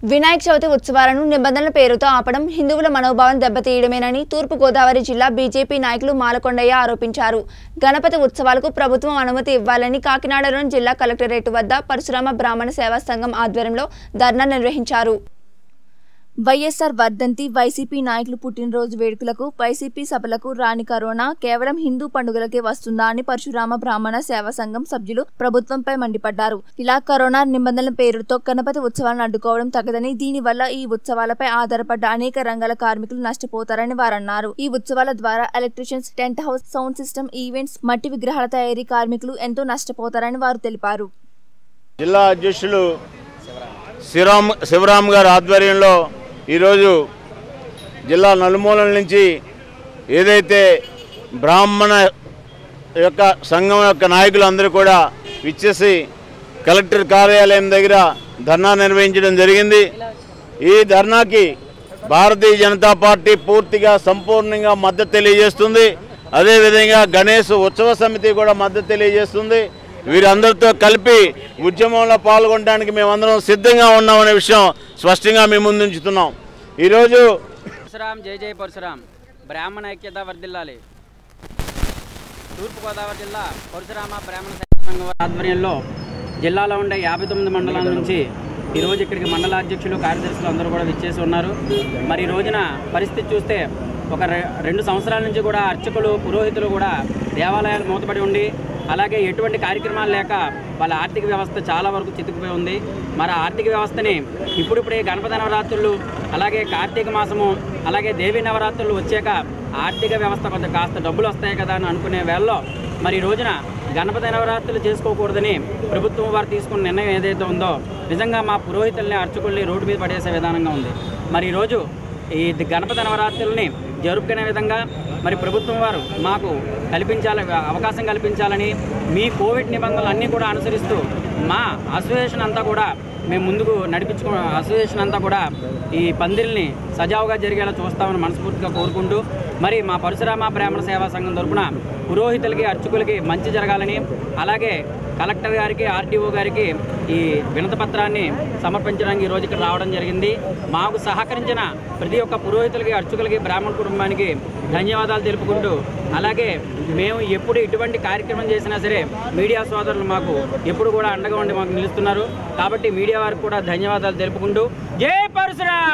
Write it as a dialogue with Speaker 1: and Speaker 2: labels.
Speaker 1: వినాయక చవితి ఉత్సవాలను నిబంధనల పేరుతో ఆపడం హిందువుల మనోభావం దెబ్బతీయడమేనని తూర్పు గోదావరి జిల్లా బీజేపీ నాయకులు మాలకొండయ్య ఆరోపించారు గణపతి ఉత్సవాలకు ప్రభుత్వం అనుమతి ఇవ్వాలని కాకినాడలోని జిల్లా కలెక్టరేట్ వద్ద పరశురామ బ్రాహ్మణ సేవా సంఘం ఆధ్వర్యంలో ధర్నా నిర్వహించారు వైఎస్ఆర్ వర్ధంతి వైసీపీ నాయకులు పుట్టినరోజు వేడుకలకు వైసీపీ సభలకు రాని కరోనా కేవలం హిందూ పండుగలకే వస్తుందా అని పరశురామ బ్రాహ్మణ సేవా సంఘం సభ్యులు ప్రభుత్వంపై మండిపడ్డారు ఇలా కరోనా నిబంధనల పేరుతో గణపతి ఉత్సవాలను అడ్డుకోవడం తగదని దీనివల్ల ఈ ఉత్సవాలపై ఆధారపడ్డ అనేక రంగాల కార్మికులు నష్టపోతారని వారన్నారు ఈ ఉత్సవాల ద్వారా electricians tent house sound system events మట్టి విగ్రహాల తయారీ కార్మికులు ఎంతో నష్టపోతారని వారు తెలిపారు
Speaker 2: జిల్లా అధ్యక్షులు శివరామ్ శివరామ్ గారి ఆధ్వర్యంలో ఈరోజు జిల్లా నలుమూలల నుంచి ఏదైతే బ్రాహ్మణ యొక్క సంఘం యొక్క నాయకులందరూ కూడా విచ్చేసి కలెక్టర్ కార్యాలయం దగ్గర ధర్నా నిర్వహించడం జరిగింది ఈ ధర్నాకి భారతీయ జనతా పార్టీ పూర్తిగా సంపూర్ణంగా మద్దతు తెలియజేస్తుంది అదేవిధంగా గణేష్ ఉత్సవ సమితి కూడా మద్దతు తెలియజేస్తుంది వీరందరితో కలిపి ఉద్యమంలో పాల్గొనడానికి మేమందరం సిద్ధంగా ఉన్నామనే విషయం స్పష్టంగా మీ ముందు ఉంచుతున్నాం ఈరోజు
Speaker 3: పరశురాం జై జై పరశురాం బ్రాహ్మణ ఐక్యత వర్ధిల్లాలి తూర్పుగోదావరి జిల్లా పరశురామ బ్రాహ్మణ సేవా సంఘం వారి ఆధ్వర్యంలో జిల్లాలో ఉండే యాభై తొమ్మిది మండలాల నుంచి ఈరోజు ఇక్కడికి మండల అధ్యక్షులు కార్యదర్శులు అందరూ కూడా విచ్చేసి ఉన్నారు మరి ఈ రోజున పరిస్థితి చూస్తే ఒక రె- రెండు సంవత్సరాల నుంచి కూడా అర్చకులు పురోహితులు కూడా దేవాలయాలు మూతపడి ఉండి అలాగే ఎటువంటి కార్యక్రమాలు లేక వాళ్ళ ఆర్థిక వ్యవస్థ చాలా వరకు చితికిపోయి ఉంది మరి ఆ ఆర్థిక వ్యవస్థని ఇప్పుడిప్పుడే గణపతి నవరాత్రులు అలాగే కార్తీక మాసము అలాగే దేవీ నవరాత్రులు వచ్చాక ఆర్థిక వ్యవస్థ కొంత కాస్త డబ్బులు వస్తాయి కదా అని అనుకునే వేళలో మరి ఈ రోజున గణపతి నవరాత్రులు చేసుకోకూడదని ప్రభుత్వం వారు తీసుకున్న నిర్ణయం ఏదైతే ఉందో నిజంగా మా పురోహితుల్ని అర్చకుల్ని రోడ్డు మీద పడేసే విధానంగా ఉంది మరి ఈరోజు ఈ గణపతి నవరాత్రుల్ని జరుపుకునే విధంగా మరి ప్రభుత్వం వారు మాకు కల్పించాలి అవకాశం కల్పించాలని మీ కోవిడ్ నిబంధనలు అన్నీ కూడా అనుసరిస్తూ మా అసోసియేషన్ అంతా కూడా మేము ముందుకు నడిపించుకో అసోసియేషన్ అంతా కూడా ఈ పందిరిని సజావుగా జరిగేలా చూస్తామని మనస్ఫూర్తిగా కోరుకుంటూ మరి మా పరశురామ బ్రాహ్మణ సేవా సంఘం తరపున పురోహితులకి అర్చకులకి మంచి జరగాలని అలాగే కలెక్టర్ గారికి ఆర్టీఓ గారికి ఈ వినతి పత్రాన్ని సమర్పించడానికి ఈరోజు ఇక్కడ రావడం జరిగింది మాకు సహకరించిన ప్రతి ఒక్క పురోహితులకి అర్చకులకి బ్రాహ్మణ కుటుంబానికి ధన్యవాదాలు తెలుపుకుంటూ అలాగే మేము ఎప్పుడు ఇటువంటి కార్యక్రమం చేసినా సరే మీడియా సోదరులు మాకు ఎప్పుడు కూడా అండగా ఉండి మాకు నిలుస్తున్నారు కాబట్టి మీడియా వారికి కూడా ధన్యవాదాలు తెలుపుకుంటూ జై పరశురా